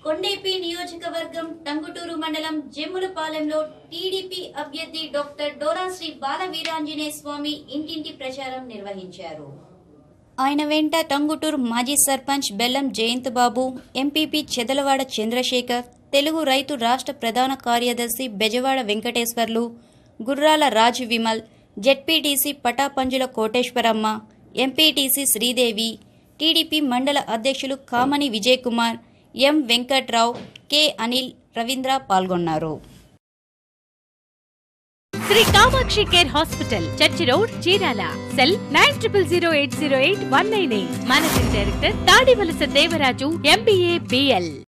కొండేపి నియోజకవర్గం టంగుటూరు మండలం జమ్ములపాలెంలో టీడీపీ అభ్యర్థి డాక్టర్ డోరాశ్రీ బాల వీరాంజనేయ స్వామి ఇంటింటి ప్రచారం నిర్వహించారు ఆయన వెంట టంగుటూరు మాజీ సర్పంచ్ బెల్లం జయంత్ బాబు ఎంపీపీ చెదలవాడ చంద్రశేఖర్ తెలుగు రైతు రాష్ట్ర ప్రధాన కార్యదర్శి Bezawada Venkateswarlu Gurrala Raju Vimal ZPTC Patapanjula Koteswaramma MPTC Sridevi TDP మండల అధ్యక్షులు కామని విజయ్ కుమార్ ఎం వెంకట్రావు కె అనిల్ రవీంద్ర పాల్గొన్నారు Sri Kamakshi care hospital church road Chirala cell nine triple zero eight zero eight one nine eight managing director Tadivalasa Devaraju MBA BL